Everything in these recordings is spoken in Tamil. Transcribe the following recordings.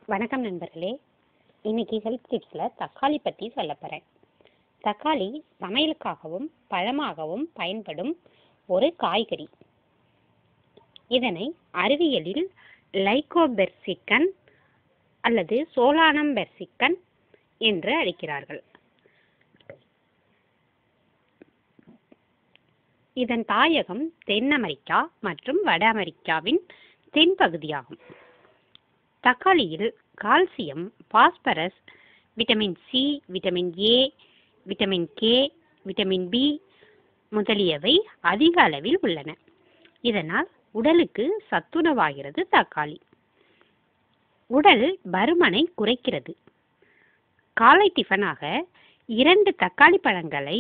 வணக்கம் நண்பர்களே இன்னைக்கு ஹெல்த் டிப்ஸில் தக்காளி பற்றி சொல்ல போகிறேன் தக்காளி சமையலுக்காகவும் பழமாகவும் பயன்படும் ஒரு காய்கறி இதனை அறிவியலில் லைகோபெர்சிக்கன் அல்லது சோலானம் பெர்சிக்கன் என்று அழைக்கிறார்கள் இதன் தாயகம் தென் அமெரிக்கா மற்றும் வட அமெரிக்காவின் தென்பகுதியாகும் தக்காளியில் calcium phosphorus vitamin C vitamin A vitamin K vitamin B முதலியவை அதிக அளவில் உள்ளன இதனால் உடலுக்கு சத்துணவாகிறது தக்காளி உடல் பருமனை குறைக்கிறது காலை டிஃபனாக இரண்டு தக்காளி பழங்களை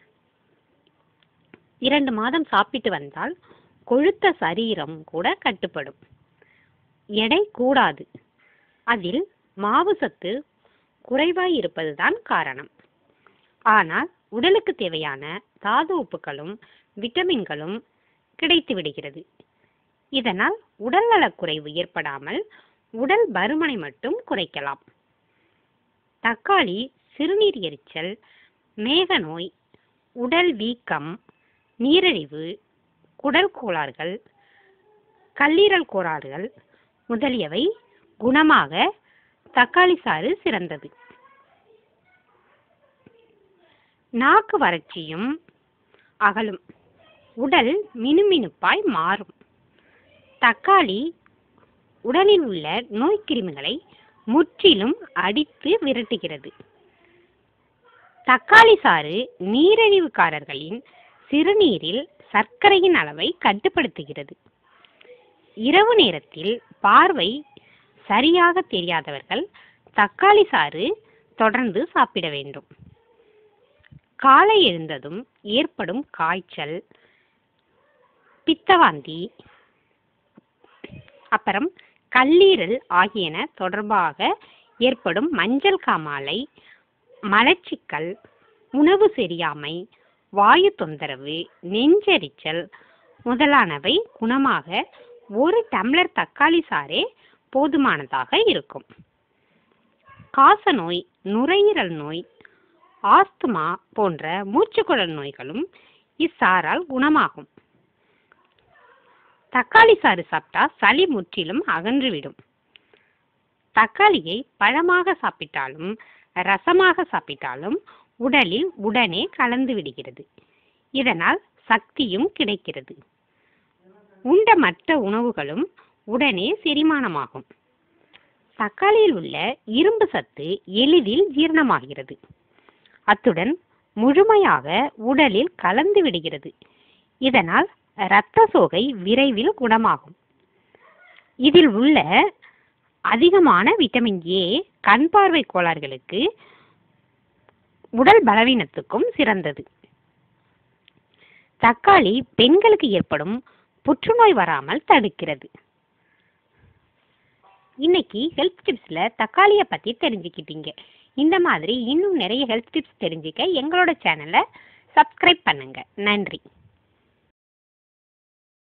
இரண்டு மாதம் சாப்பிட்டு வந்தால் கொழுத்த சரீரம் கூட கட்டுப்படும் எடை கூடாது அதில் மாவு சத்து குறைவாய் இருப்பதுதான் காரணம் ஆனால் உடலுக்கு தேவையான தாது உப்புகளும் விட்டமின்களும் கிடைத்து விடுகிறது இதனால் உடல்நலக் குறைவு ஏற்படாமல் உடல் பருமனை மட்டும் குறைக்கலாம் தக்காளி சிறுநீர் எரிச்சல் மேக நோய் உடல் வீக்கம் நீரிழிவு குடல் கோளாறுகள் கல்லீரல் கோளாறுகள் முதலியவை குணமாக தக்காளி சாறு சிறந்தது நாக்கு வறட்சியும் அகலும் உடல் மினுமினுப்பாய் மாறும் தக்காளி உடலில் உள்ள நோய்க்கிருமிகளை முற்றிலும் அடித்து விரட்டுகிறது தக்காளி சாறு நீரிழிவுக்காரர்களின் சிறுநீரில் சர்க்கரையின் அளவை கட்டுப்படுத்துகிறது இரவு நேரத்தில் பார்வை சரியாக தெரியாதவர்கள் தக்காளி சாறு தொடர்ந்து சாப்பிட வேண்டும் காலை எழுந்ததும் ஏற்படும் காய்ச்சல் பித்தவாந்தி அப்புறம் கல்லீரல் ஆகியன தொடர்பாக ஏற்படும் மஞ்சள் காமாலை மலச்சிக்கல் உணவு சரியாமை வாயு தொந்தரவு நெஞ்செரிச்சல் முதலானவை குணமாக ஒரு டம்ளர் தக்காளி சாறே போதுமானதாக இருக்கும் காசநோய் நுரையீரல் நோய் ஆஸ்துமா போன்ற மூச்சுக்குழல் நோய்களும் இச்சாறால் குணமாகும் தக்காளி சாறு சாப்பிட்டா சளி முற்றிலும் அகன்றுவிடும் தக்காளியை பழமாக சாப்பிட்டாலும் ரசமாக சாப்பிட்டாலும் உடலில் உடனே கலந்து விடுகிறது இதனால் சக்தியும் கிடைக்கிறது உண்ட மற்ற உணவுகளும் உடனே செரிமானமாகும் தக்காளியில் உள்ள இரும்பு சத்து எளிதில் ஜீரணமாகிறது அத்துடன் முழுமையாக உடலில் கலந்து விடுகிறது இதனால் இரத்த சோகை விரைவில் குணமாகும் இதில் உள்ள அதிகமான விட்டமின் ஏ கண் பார்வை கோளாறுகளுக்கு உடல் பலவீனத்துக்கும் சிறந்தது தக்காளி பெண்களுக்கு ஏற்படும் புற்றுநோய் வராமல் தடுக்கிறது இன்னைக்கு ஹெல்த் டிப்ஸில் தக்காளியை பற்றி தெரிஞ்சுக்கிட்டீங்க இந்த மாதிரி இன்னும் நிறைய ஹெல்த் டிப்ஸ் தெரிஞ்சுக்க எங்களோட சேனலை சப்ஸ்கிரைப் பண்ணுங்க நன்றி